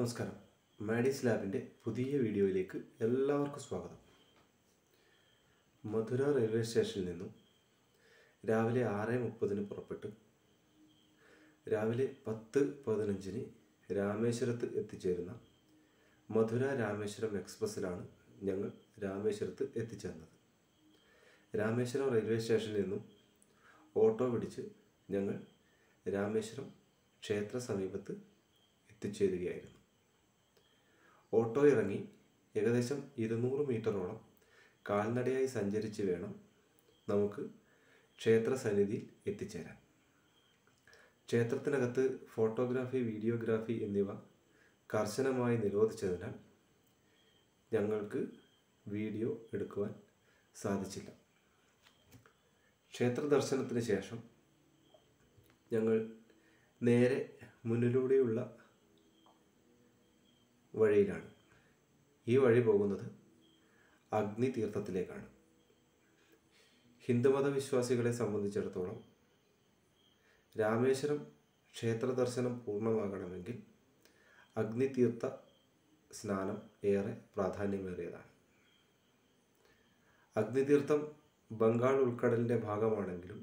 നമസ്കാരം മാഡീസ് ലാബിൻ്റെ പുതിയ വീഡിയോയിലേക്ക് എല്ലാവർക്കും സ്വാഗതം മധുര റെയിൽവേ സ്റ്റേഷനിൽ നിന്നും രാവിലെ ആറ് മുപ്പതിന് പുറപ്പെട്ട് രാവിലെ പത്ത് പതിനഞ്ചിന് രാമേശ്വരത്ത് എത്തിച്ചേരുന്ന മധുര രാമേശ്വരം എക്സ്പ്രസ്സിലാണ് ഞങ്ങൾ രാമേശ്വരത്ത് എത്തിച്ചേർന്നത് രാമേശ്വരം റെയിൽവേ സ്റ്റേഷനിൽ നിന്നും ഓട്ടോ പിടിച്ച് ഞങ്ങൾ രാമേശ്വരം ക്ഷേത്ര സമീപത്ത് എത്തിച്ചേരുകയായിരുന്നു ഓട്ടോ ഇറങ്ങി ഏകദേശം ഇരുന്നൂറ് മീറ്ററോളം കാൽനടയായി സഞ്ചരിച്ച് വേണം നമുക്ക് ക്ഷേത്ര സന്നിധിയിൽ എത്തിച്ചേരാൻ ക്ഷേത്രത്തിനകത്ത് ഫോട്ടോഗ്രാഫി വീഡിയോഗ്രാഫി എന്നിവ കർശനമായി നിരോധിച്ചതിനാൽ ഞങ്ങൾക്ക് വീഡിയോ എടുക്കുവാൻ സാധിച്ചില്ല ക്ഷേത്ര ദർശനത്തിന് ശേഷം ഞങ്ങൾ നേരെ മുന്നിലൂടെയുള്ള വഴിയിലാണ് ഈ വഴി പോകുന്നത് അഗ്നി തീർത്ഥത്തിലേക്കാണ് ഹിന്ദുമത വിശ്വാസികളെ സംബന്ധിച്ചിടത്തോളം രാമേശ്വരം ക്ഷേത്ര ദർശനം പൂർണ്ണമാകണമെങ്കിൽ അഗ്നിതീർത്ഥ സ്നാനം ഏറെ പ്രാധാന്യമേറിയതാണ് അഗ്നിതീർത്ഥം ബംഗാൾ ഉൾക്കടലിൻ്റെ ഭാഗമാണെങ്കിലും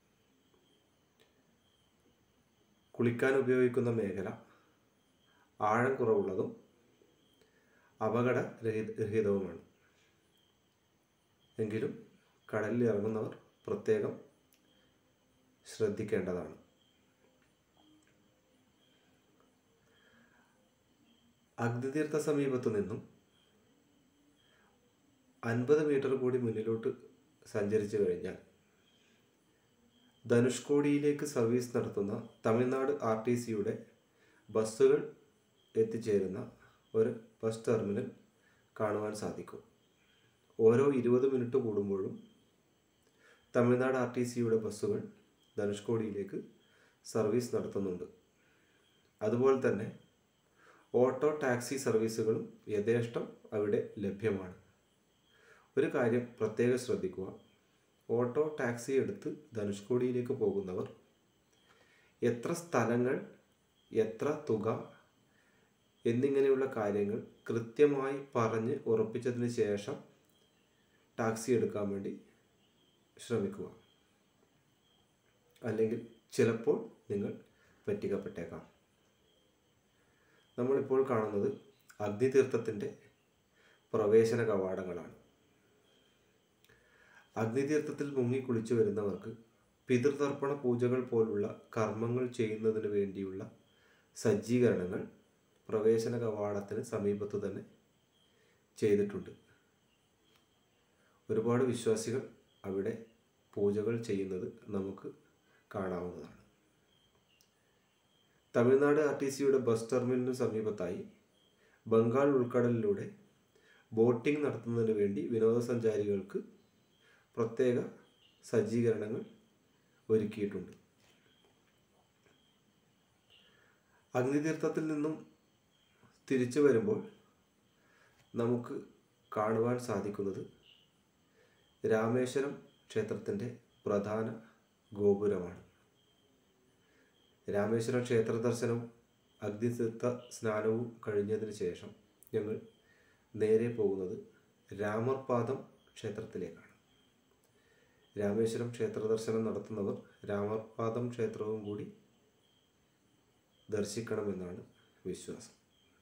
കുളിക്കാൻ ഉപയോഗിക്കുന്ന മേഖല ആഴം കുറവുള്ളതും അപകട രഹിത രഹിതവുമാണ് എങ്കിലും കടലിൽ ഇറങ്ങുന്നവർ പ്രത്യേകം ശ്രദ്ധിക്കേണ്ടതാണ് അഗ്നിതീർത്ഥ സമീപത്തു നിന്നും അൻപത് മീറ്റർ കൂടി മുന്നിലോട്ട് സഞ്ചരിച്ചു കഴിഞ്ഞാൽ ധനുഷ്കോടിയിലേക്ക് സർവീസ് നടത്തുന്ന തമിഴ്നാട് ആർ ടി സിയുടെ ബസ്സുകൾ എത്തിച്ചേരുന്ന ഒരു ബസ് ടെർമിനൽ കാണുവാൻ സാധിക്കും ഓരോ ഇരുപത് മിനിറ്റ് കൂടുമ്പോഴും തമിഴ്നാട് ആർ ടി സിയുടെ ബസ്സുകൾ ധനുഷ്കോടിയിലേക്ക് സർവീസ് നടത്തുന്നുണ്ട് അതുപോലെ തന്നെ ഓട്ടോ ടാക്സി സർവീസുകളും യഥേഷ്ടം അവിടെ ലഭ്യമാണ് ഒരു കാര്യം പ്രത്യേകം ശ്രദ്ധിക്കുക ഓട്ടോ ടാക്സി എടുത്ത് ധനുഷ്കോടിയിലേക്ക് പോകുന്നവർ എത്ര സ്ഥലങ്ങൾ എത്ര തുക എന്നിങ്ങനെയുള്ള കാര്യങ്ങൾ കൃത്യമായി പറഞ്ഞ് ഉറപ്പിച്ചതിന് ശേഷം ടാക്സി എടുക്കാൻ വേണ്ടി ശ്രമിക്കുക അല്ലെങ്കിൽ ചിലപ്പോൾ നിങ്ങൾ പറ്റിക്കപ്പെട്ടേക്കാം നമ്മളിപ്പോൾ കാണുന്നത് അഗ്നിതീർത്ഥത്തിൻ്റെ പ്രവേശന കവാടങ്ങളാണ് അഗ്നിതീർത്ഥത്തിൽ മുങ്ങി കുളിച്ചു വരുന്നവർക്ക് പിതൃതർപ്പണ പൂജകൾ പോലുള്ള കർമ്മങ്ങൾ ചെയ്യുന്നതിന് വേണ്ടിയുള്ള സജ്ജീകരണങ്ങൾ പ്രവേശന കവാടത്തിന് സമീപത്ത് തന്നെ ചെയ്തിട്ടുണ്ട് ഒരുപാട് വിശ്വാസികൾ അവിടെ പൂജകൾ ചെയ്യുന്നത് നമുക്ക് കാണാവുന്നതാണ് തമിഴ്നാട് ആർ ടി സിയുടെ ബസ് ടെർമിനലിന് സമീപത്തായി ബംഗാൾ ഉൾക്കടലിലൂടെ ബോട്ടിംഗ് നടത്തുന്നതിന് വേണ്ടി വിനോദസഞ്ചാരികൾക്ക് പ്രത്യേക സജ്ജീകരണങ്ങൾ ഒരുക്കിയിട്ടുണ്ട് അഗ്നിതീർത്ഥത്തിൽ നിന്നും തിരിച്ചു വരുമ്പോൾ നമുക്ക് കാണുവാൻ സാധിക്കുന്നത് രാമേശ്വരം ക്ഷേത്രത്തിൻ്റെ പ്രധാന ഗോപുരമാണ് രാമേശ്വരം ക്ഷേത്ര ദർശനവും അഗ്നിതീർത്ഥ സ്നാനവും കഴിഞ്ഞതിന് ശേഷം ഞങ്ങൾ നേരെ പോകുന്നത് രാമർപാദം ക്ഷേത്രത്തിലേക്കാണ് രാമേശ്വരം ക്ഷേത്ര ദർശനം നടത്തുന്നവർ രാമർപാദം ക്ഷേത്രവും കൂടി ദർശിക്കണമെന്നാണ് വിശ്വാസം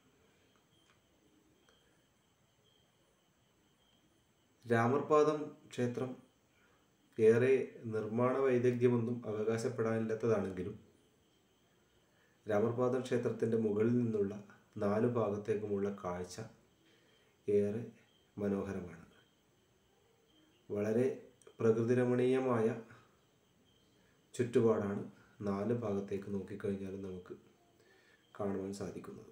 രാമർപാദം ക്ഷേത്രം ഏറെ നിർമ്മാണ വൈദഗ്ധ്യമൊന്നും അവകാശപ്പെടാനില്ലാത്തതാണെങ്കിലും രാമർപാദം ക്ഷേത്രത്തിൻ്റെ മുകളിൽ നിന്നുള്ള നാല് ഭാഗത്തേക്കുമുള്ള കാഴ്ച ഏറെ മനോഹരമാണ് വളരെ പ്രകൃതിരമണീയമായ ചുറ്റുപാടാണ് നാല് ഭാഗത്തേക്ക് നോക്കിക്കഴിഞ്ഞാലും നമുക്ക് കാണുവാൻ സാധിക്കുന്നത്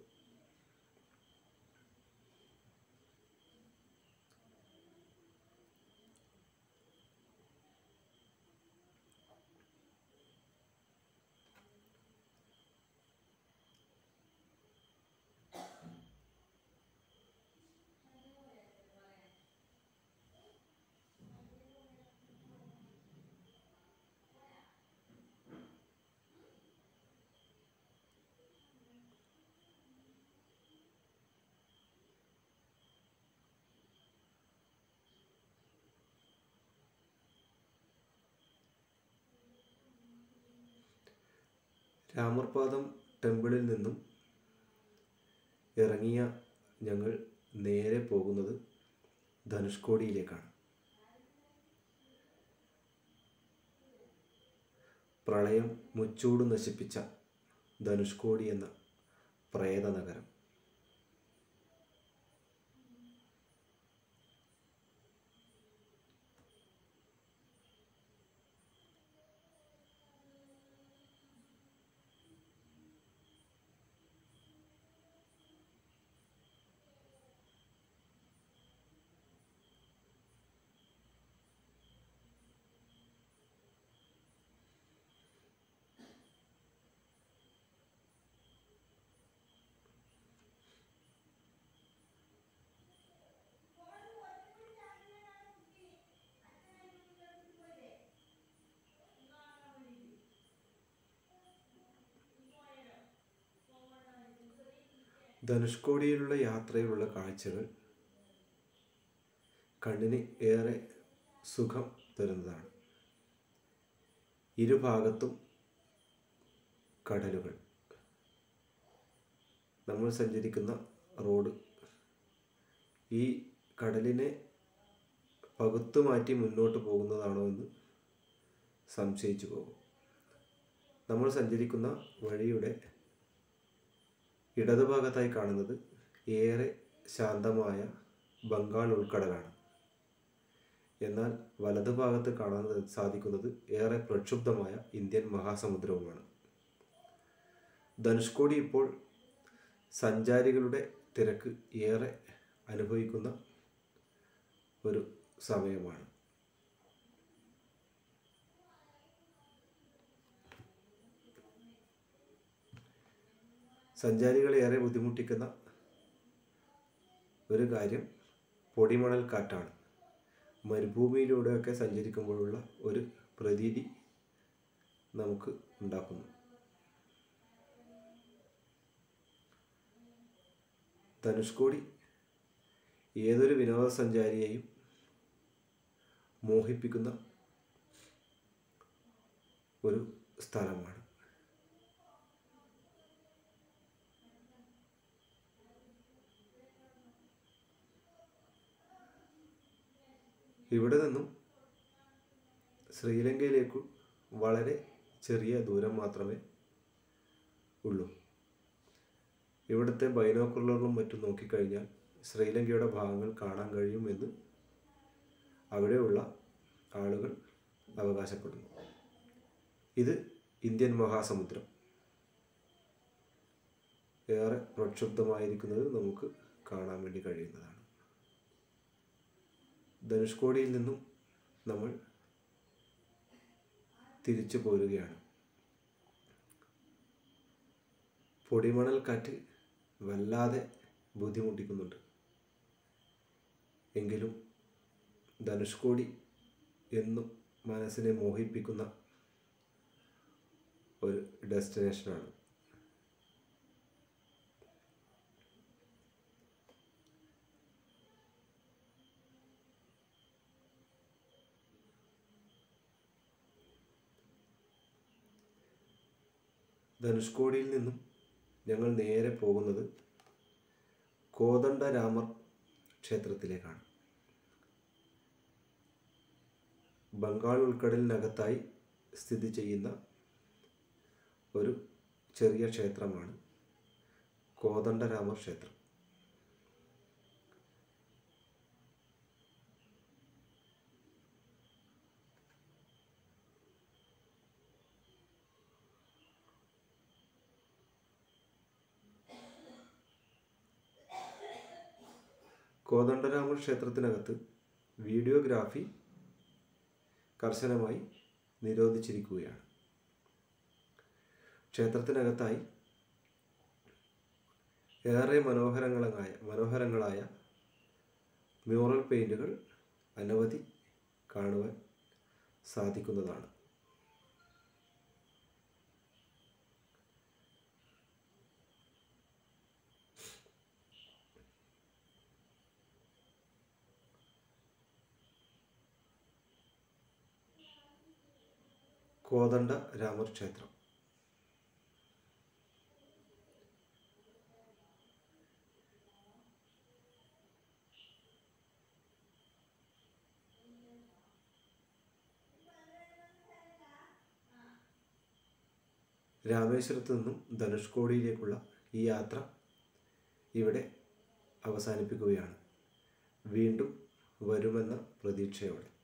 രാമർപാദം ടെമ്പിളിൽ നിന്നും ഇറങ്ങിയ ഞങ്ങൾ നേരെ പോകുന്നത് ധനുഷ്കോടിയിലേക്കാണ് പ്രളയം മുച്ചൂട് നശിപ്പിച്ച ധനുഷ്കോടി എന്ന പ്രേത നഗരം ധനുഷ്കോടിയിലുള്ള യാത്രയിലുള്ള കാഴ്ചകൾ കണ്ണിന് ഏറെ സുഖം തരുന്നതാണ് ഇരുഭാഗത്തും കടലുകൾ നമ്മൾ സഞ്ചരിക്കുന്ന റോഡ് ഈ കടലിനെ പകുത്തു മാറ്റി മുന്നോട്ട് പോകുന്നതാണോ എന്ന് സംശയിച്ചു പോകും നമ്മൾ സഞ്ചരിക്കുന്ന വഴിയുടെ ഇടതുഭാഗത്തായി കാണുന്നത് ഏറെ ശാന്തമായ ബംഗാൾ ഉൾക്കടലാണ് എന്നാൽ വലതുഭാഗത്ത് കാണാൻ സാധിക്കുന്നത് ഏറെ പ്രക്ഷുബ്ധമായ ഇന്ത്യൻ മഹാസമുദ്രവുമാണ് ധനുഷ്കോടി ഇപ്പോൾ സഞ്ചാരികളുടെ തിരക്ക് ഏറെ അനുഭവിക്കുന്ന ഒരു സമയമാണ് സഞ്ചാരികളെ ഏറെ ബുദ്ധിമുട്ടിക്കുന്ന ഒരു കാര്യം പൊടിമണൽ കാറ്റാണ് മരുഭൂമിയിലൂടെയൊക്കെ സഞ്ചരിക്കുമ്പോഴുള്ള ഒരു പ്രതീതി നമുക്ക് ഉണ്ടാക്കുന്നു ധനുഷ്കോടി ഏതൊരു വിനോദസഞ്ചാരിയെയും മോഹിപ്പിക്കുന്ന ഒരു സ്ഥലമാണ് ഇവിടെ നിന്നും ശ്രീലങ്കയിലേക്ക് വളരെ ചെറിയ ദൂരം മാത്രമേ ഉള്ളൂ ഇവിടുത്തെ ബൈനോക്കുലറും മറ്റും നോക്കിക്കഴിഞ്ഞാൽ ശ്രീലങ്കയുടെ ഭാഗങ്ങൾ കാണാൻ കഴിയുമെന്ന് അവിടെയുള്ള ആളുകൾ അവകാശപ്പെടുന്നു ഇത് ഇന്ത്യൻ മഹാസമുദ്രം ഏറെ പ്രക്ഷുബ്ധമായിരിക്കുന്നത് നമുക്ക് കാണാൻ വേണ്ടി കഴിയുന്നതാണ് ധനുഷ്കോടിയിൽ നിന്നും നമ്മൾ തിരിച്ചു പോരുകയാണ് പൊടിമണൽ കാറ്റ് വല്ലാതെ ബുദ്ധിമുട്ടിക്കുന്നുണ്ട് എങ്കിലും ധനുഷ്കോടി എന്നും മനസ്സിനെ മോഹിപ്പിക്കുന്ന ഒരു ഡെസ്റ്റിനേഷനാണ് ധനുഷ്കോടിയിൽ നിന്നും ഞങ്ങൾ നേരെ പോകുന്നത് കോദണ്ഡരാമർ ക്ഷേത്രത്തിലേക്കാണ് ബംഗാൾ ഉൾക്കടലിനകത്തായി സ്ഥിതി ചെയ്യുന്ന ഒരു ചെറിയ ക്ഷേത്രമാണ് കോദണ്ഡരാമർ ക്ഷേത്രം കോദണ്ഡരാമ ക്ഷേത്രത്തിനകത്ത് വീഡിയോഗ്രാഫി കർശനമായി നിരോധിച്ചിരിക്കുകയാണ് ക്ഷേത്രത്തിനകത്തായി ഏറെ മനോഹരങ്ങളായ മനോഹരങ്ങളായ മ്യൂറൽ പെയിൻറ്റുകൾ അനവധി കാണുവാൻ സാധിക്കുന്നതാണ് കോദണ്ഡ രാമർ ക്ഷേത്രം രാമേശ്വരത്ത് നിന്നും ധനുഷ്കോടിയിലേക്കുള്ള ഈ യാത്ര ഇവിടെ അവസാനിപ്പിക്കുകയാണ് വീണ്ടും വരുമെന്ന പ്രതീക്ഷയോടെ